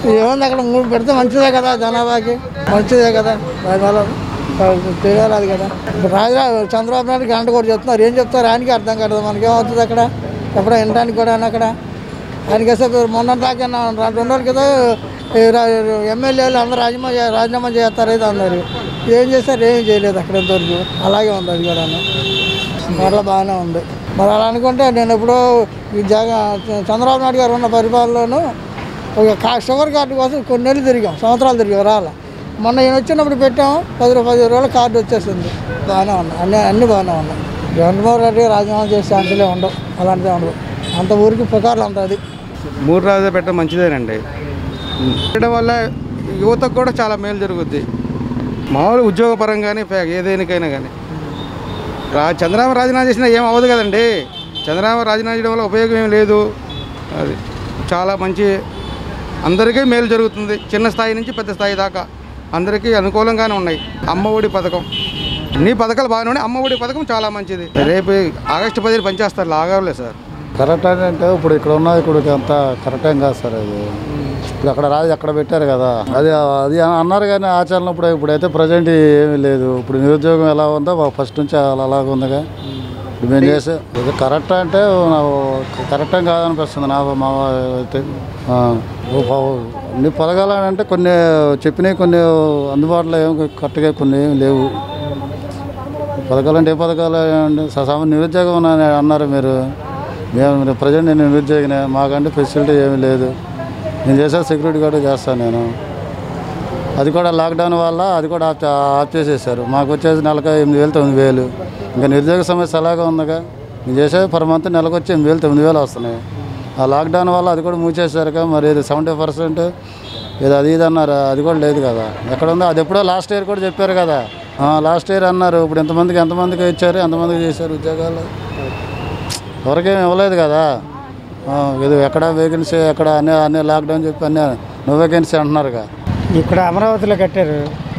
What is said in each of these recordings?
ఏముంది అక్కడ మూడు పెడితే మంచిదే కదా జనాభాకి మంచిదే కదా దానివల్ల తెలియాలి కదా ఇప్పుడు రాజా చంద్రబాబు నాయుడు గంట కూడా చెప్తున్నారు ఏం చెప్తారు ఆయనకి అర్థం కాదు మనకి ఏమవుతుంది అక్కడ ఎప్పుడో వినడానికి కూడా అక్కడ ఆయనకి అసలు మొన్న దాకా నా- రెండు రోజుల క్రితం ఈ రా- ఎమ్మెల్యేలు అందరూ రాజీనామా చే- రాజీనామా చేస్తారు ఇది అన్నారు ఏం చేస్తారు ఏం చేయలేదు అక్కడ ఇంతవరకు అలాగే ఉంది అది కూడా మరలా బాగానే ఉంది మరి అలా అనుకుంటే నేను ఎప్పుడో ఈ జగ చంద్రబాబు నాయుడు గారు ఉన్న పరిపాలనలోనూ ఒక కా షుగర్ కార్డు కోసం కొన్ని నెలలు తిరిగాం సంవత్సరాలు తిరిగాం రాలే మొన్న ఈయన వచ్చినప్పుడు పెట్టాం పది రూ- పది రోజుల కార్డు వచ్చేసింది బాగానే ఉన్నాయి అన్నీ అన్నీ బాగానే ఉన్నాయి జగన్మోహన్ రెడ్డి రాజీనామా చేసే అంతలే ఉండవు అలాంటిదే ఉండవు అంత ఊరికి పుకార్లు అంత అది మూడు రోజులు పెట్టడం మంచిదేనండి పెట్టడం వల్ల యువతకు కూడా చాలా మేలు జరుగుద్ది మామూలు ఉద్యోగపరంగానే ఏదేనికైనా కానీ రా చంద్రబాబు రాజీనామా చేసినా ఏం అవ్వదు కదండి చంద్రబాబు రాజీనామా చేయడం వల్ల ఉపయోగం ఏం లేదు అది చాలా మంచి అందరికీ మేలు జరుగుతుంది చిన్న స్థాయి నుంచి పెద్ద స్థాయి దాకా అందరికీ అనుకూలంగానే ఉన్నాయి అమ్మ ఒడి పథకం అన్ని పథకాలు బాగానే ఉన్నాయి అమ్మ ఒడి పథకం చాలా మంచిది రేపు ఆగస్టు పదిహేను పనిచేస్తారు లాగలేదు సార్ కరెక్ట్ అని అంటే ఇప్పుడు ఇక్కడ ఉన్న ఇప్పుడు అంత కరెక్ట్ ఏం కాదు సార్ అది ఇప్పుడు అక్కడ రాజు అక్కడ పెట్టారు కదా అది అది అన్నారు కానీ ఆచరణ ఇప్పుడు ఇప్పుడైతే ప్రజెంట్ ఏమీ లేదు ఇప్పుడు నిరుద్యోగం ఎలా ఉందో ఫస్ట్ నుంచి అలా అలాగ ఉందిగా ఇప్పుడు మేము చేసే ఇది కరెక్ట్ అంటే నాకు కరెక్ట్ ఏం కాదనిపిస్తుంది నా మా అయితే ఆ, ఓ ప- అన్ని పథకాలు అంటే కొన్ని చెప్పినవి కొన్ని అందుబాటులో ఏం కరెక్ట్గా కొన్ని ఏమి లేవు పథకాలు అంటే ఏ పథకాలు అండి సమ నిరుద్యోగం ఉన్నాయని అన్నారు మీరు మేము మీరు ప్రజెంట్ నేను నిరుద్యోగినే మాకంటే ఫెసిలిటీ ఏమీ లేదు నేను చేసే సెక్యూరిటీ గార్డు చేస్తాను నేను అది కూడా లాక్డౌన్ వల్ల అది కూడా ఆఫ్ ఆఫ్ చేసేసారు మాకు వచ్చేసి నెలకు ఎనిమిది వేలు తొమ్మిది వేలు ఇంకా నిరుద్యోగ సమస్య అలాగే ఉందిగా నేను చేసేది పర్ మంత్ నెలకు వచ్చి ఎనిమిది వేలు తొమ్మిది వేలు వస్తున్నాయి ఆ లాక్డౌన్ వల్ల అది కూడా మూసేసారుగా మరి ఇది సెవెంటీ పర్సెంట్ ఇది అది ఇది అన్నారు అది కూడా లేదు కదా ఎక్కడ ఉందో అది ఎప్పుడో లాస్ట్ ఇయర్ కూడా చెప్పారు కదా లాస్ట్ ఇయర్ అన్నారు ఇప్పుడు ఎంతమందికి ఎంతమందికి ఇచ్చారు ఎంతమందికి చేశారు ఉద్యోగాలు ఎవరికేం ఇవ్వలేదు కదా ఆ, ఇది ఎక్కడ వేకెన్సీ ఎక్కడ అన్నీ అన్నీ లాక్డౌన్ చెప్పి అన్నీ నో వేకెన్సీ అంటున్నారుగా ఇక్కడ అమరావతిలో కట్టారు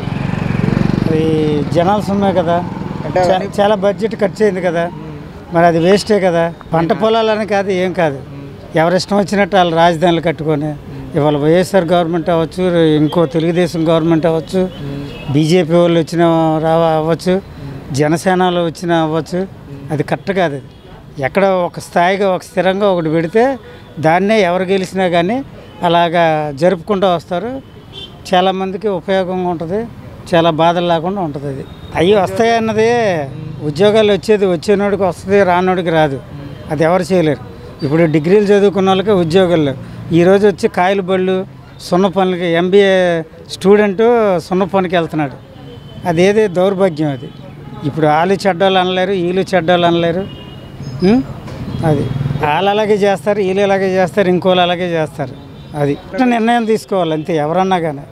అది జనాల సొమ్మే కదా చా- చాలా బడ్జెట్ ఖర్చు అయింది కదా మరి అది వేస్టే కదా పంట పొలాలని కాదు ఏం కాదు ఎవరిష్టం వచ్చినట్టు వాళ్ళు రాజధానులు కట్టుకొని ఇవాళ వైఎస్ఆర్ గవర్నమెంట్ అవ్వచ్చు ఇంకో తెలుగుదేశం గవర్నమెంట్ అవ్వచ్చు బీజేపీ వాళ్ళు వచ్చిన రావ అవ్వచ్చు జనసేనలో వచ్చిన అవ్వచ్చు అది కరెక్ట్ కాదు అది ఎక్కడ ఒక స్థాయిగా ఒక స్థిరంగా ఒకటి పెడితే దాన్నే ఎవరు గెలిచినా కానీ అలాగా జరుపుకుంటూ వస్తారు చాలామందికి ఉపయోగంగా ఉంటుంది చాలా బాధలు లేకుండా ఉంటుంది అది అవి వస్తాయి అన్నది ఉద్యోగాలు వచ్చేది వచ్చేనోడికి వస్తుంది రానోడికి రాదు అది ఎవరు చేయలేరు ఇప్పుడు డిగ్రీలు చదువుకున్న వాళ్ళకి ఉద్యోగాలు లేవు. ఈరోజు వచ్చి కాయలు బళ్ళు సున్న పనులకి ఎంబీఏ స్టూడెంట్ సున్న పనికి వెళ్తున్నాడు అదేది దౌర్భాగ్యం అది ఇప్పుడు వాళ్ళు చెడ్డోళ్ళు అనలేరు వీళ్ళు చెడ్డోళ్ళు అనలేరు ఉం? అది వాళ్ళు అలాగే చేస్తారు వీళ్ళు అలాగే చేస్తారు ఇంకోళ్ళు అలాగే చేస్తారు అది నిర్ణయం తీసుకోవాలి అంతే ఎవరన్నా కానీ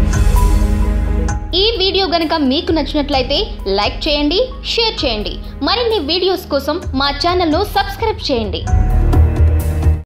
ఈ వీడియో గనుక మీకు నచ్చినట్లయితే లైక్ చేయండి షేర్ చేయండి మరిన్ని వీడియోస్ కోసం మా ఛానల్ను సబ్స్క్రైబ్ చేయండి